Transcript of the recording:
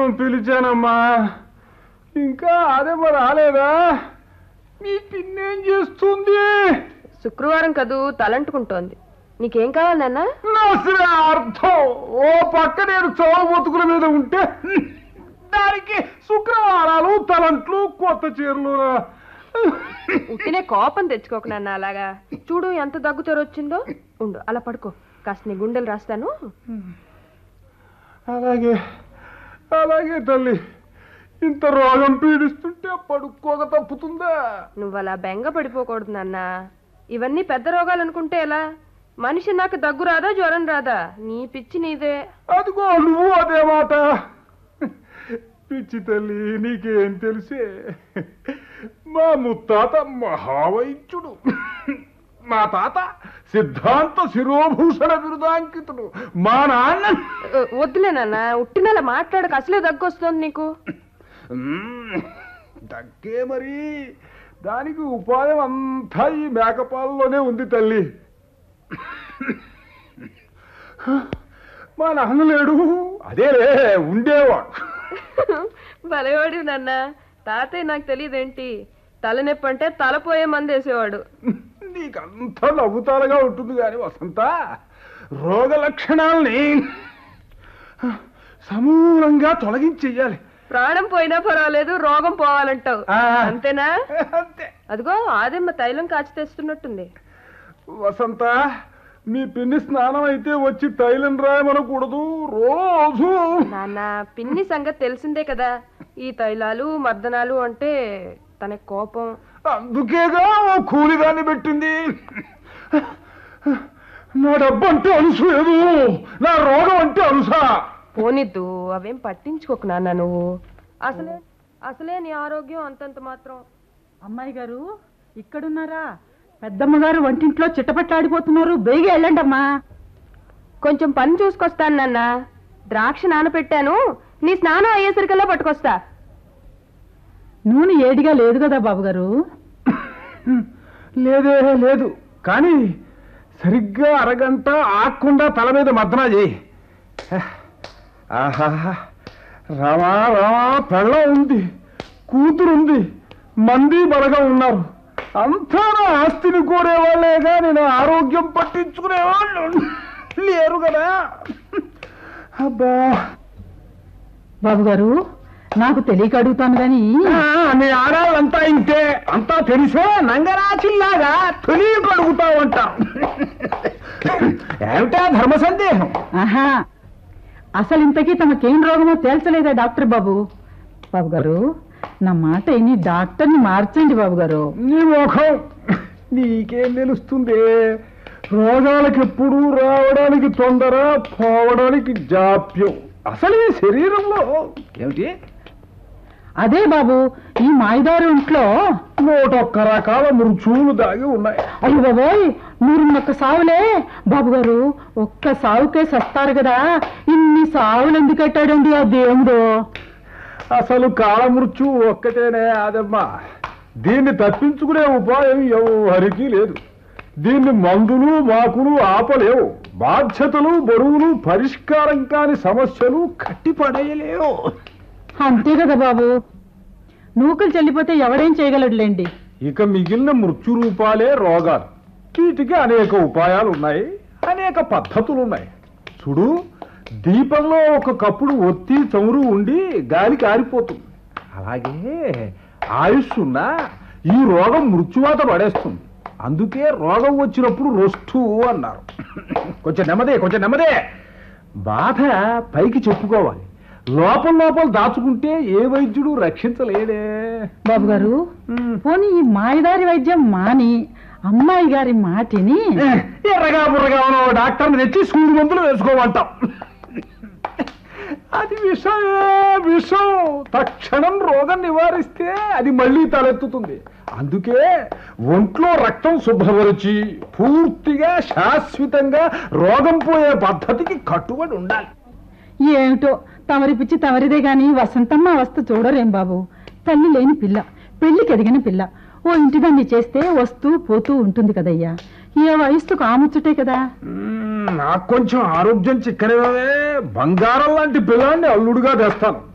కోసం పిలిచానమ్మా ఇంకా అదేమో రాలేదా మీ పిన్నేం చేస్తుంది శుక్రవారం కదూ తలంటుకుంటోంది నీకేం కావాలి నాన్న అసలు అర్థం ఓ పక్క నేను చోవ బతుకుల మీద ఉంటే దానికి శుక్రవారాలు తలంట్లు కొత్త చీరలు ఉట్టినే కోపం తెచ్చుకోకు నాన్న అలాగా చూడు ఎంత దగ్గు వచ్చిందో ఉండు అలా పడుకో కాస్త నీ గుండెలు రాస్తాను అలాగే అలాగే తల్లి ఇంత రోగం పీడిస్తుంటే పడుకోక తప్పుతుందా నువ్వు అలా బెంగ పడిపోకూడదు నాన్న ఇవన్నీ పెద్ద రోగాలు అనుకుంటే ఎలా మనిషి నాకు దగ్గు రాదా జ్వరం రాదా నీ పిచ్చి నీదే అదిగో నువ్వు అదే మాట పిచ్చి తల్లి నీకేం తెలిసే మా ముత్తాత మహావైద్యుడు మా తాత సిద్ధాంత శిరోభూషణ బిరుదాంకితుడు మా నాన్న ఉ, వద్దులే నాన్న ఉట్టినలా మాట్లాడక అసలే దగ్గు వస్తుంది నీకు మ్మ్. దగ్గే మరి దానికి ఉపాయం అంతా ఈ మేకపాలలోనే ఉంది తల్లి మా నాన్న లేడు అదేలే ఉండేవాడు భలేవాడు నాన్న తాతయ్య నాకు తెలియదేంటి తలనొప్పి అంటే తలపోయే మంది వేసేవాడు నీకంతా నవ్వుతాలుగా ఉంటుంది కానీ వసంత రోగ లక్షణాలని సమూలంగా తొలగించెయ్యాలి ప్రాణం పోయినా పర్వాలేదు రోగం పోవాలంటావు ఆ. అంతేనా అంతే అదిగో ఆదెమ్మ తైలం కాచి తెస్తున్నట్టుంది వసంత మీ పిన్ని స్నానం అయితే వచ్చి తైలం రాయమనకూడదు రోజు నాన్న పిన్ని సంగతి తెలిసిందే కదా ఈ తైలాలు మర్దనాలు అంటే తన కోపం అందుకేగా ఓ కూలిదాన్ని పెట్టింది నా డబ్బు అంటే అలుసు లేదు నా రోగం అంటే అలుసా పోనిద్దు అవేం పట్టించుకోకు నాన్న నువ్వు అసలే అసలే నీ ఆరోగ్యం అంతంత మాత్రం అమ్మాయి గారు ఇక్కడున్నారా పెద్దమ్మగారు వంటింట్లో చిట్టపట్లాడిపోతున్నారు బేగి వెళ్ళండి అమ్మా కొంచెం పని చూసుకొస్తాను నాన్న ద్రాక్ష నానపెట్టాను నీ స్నానం అయ్యేసరికల్లా పట్టుకొస్తా నూనె ఏడిగా లేదు కదా బాబుగారు లేదే లేదు కానీ సరిగ్గా అరగంట ఆకుండా తల మీద మద్దనా చేయి ఆహా రామా రామా పెళ్ళం ఉంది కూతురుంది మంది బలగా ఉన్నారు అంతా నా ఆస్తిని కోరేవాళ్ళేగా నేను ఆరోగ్యం పట్టించుకునేవాళ్ళు లేరు కదా అబ్బా బాబుగారు నాకు తెలియక అడుగుతాను గాని ఆ, మీ ఆడాళ్ళంతా ఇంతే అంతా తెలిసే నంగరాచిల్లాగా తెలియక అడుగుతా ఉంటాం ఏమిటా ధర్మ సందేహం ఆహా అసలు ఇంతకీ తమకేం రోగమో తేల్చలేదా డాక్టర్ బాబు బాబుగారు నా మాట విని డాక్టర్ని మార్చండి బాబుగారు నీ ముఖం నీకేం తెలుస్తుంది రోగాలకు ఎప్పుడు రావడానికి తొందర పోవడానికి జాప్యం అసలు ఈ శరీరంలో ఏమిటి అదే బాబు ఈ మాయదారు ఇంట్లో నూటొక్క రకాల మృత్యువులు దాగి ఉన్నాయి అయ్యో బాబోయ్ మీరు ఒక్క సావులే బాబుగారు ఒక్క సావుకే సస్తారు కదా ఇన్ని సావులు ఎందుకు కట్టాడండి ఆ దేవుడు అసలు కాలమృత్యు ఒక్కటేనే అదమ్మా దీన్ని తప్పించుకునే ఉపాయం ఎవరికి లేదు దీన్ని మందులు మాకులు ఆపలేవు బాధ్యతలు బరువులు పరిష్కారం కాని సమస్యలు కట్టిపడేయలేవు అంతే కదా బాబు నూకలు చెల్లిపోతే ఎవడేం చేయగలడులేండి ఇక మిగిలిన మృత్యు రూపాలే రోగాలు వీటికి అనేక ఉపాయాలు ఉన్నాయి అనేక పద్ధతులు ఉన్నాయి చూడు దీపంలో ఒక కప్పుడు ఒత్తి చమురు ఉండి గాలి కారిపోతుంది అలాగే ఆయుష్ ఉన్నా ఈ రోగం మృత్యువాత పడేస్తుంది అందుకే రోగం వచ్చినప్పుడు రొస్టు అన్నారు కొంచెం నెమ్మదే కొంచెం నెమ్మదే బాధ పైకి చెప్పుకోవాలి లోపల లోపల దాచుకుంటే ఏ వైద్యుడు రక్షించలేడే బాబుగారు పోనీ ఈ మాయదారి వైద్యం మాని అమ్మాయి గారి మాటిని ఎర్రగా బుర్రగా ఉన్న ఓ డాక్టర్ని తెచ్చి సూది మందులు వేసుకోమంటాం అది విషమే విషం తక్షణం రోగం నివారిస్తే అది మళ్ళీ తలెత్తుతుంది అందుకే ఒంట్లో రక్తం శుభ్రపరిచి పూర్తిగా శాశ్వతంగా రోగం పోయే పద్ధతికి కట్టుబడి ఉండాలి ఏమిటో తమరి పిచ్చి తమరిదే గాని వసంతమ్మ అవస్థ చూడరేం బాబు తల్లి లేని పిల్ల పెళ్లికి ఎదిగిన పిల్ల ఓ ఇంటిదాన్ని చేస్తే వస్తూ పోతూ ఉంటుంది కదయ్యా ఏ వయస్సుకు ఆముచ్చుటే కదా మ్మ్, నాకు కొంచెం ఆరోగ్యం చిక్కనివే బంగారం లాంటి పిల్లాన్ని అల్లుడుగా తెస్తాను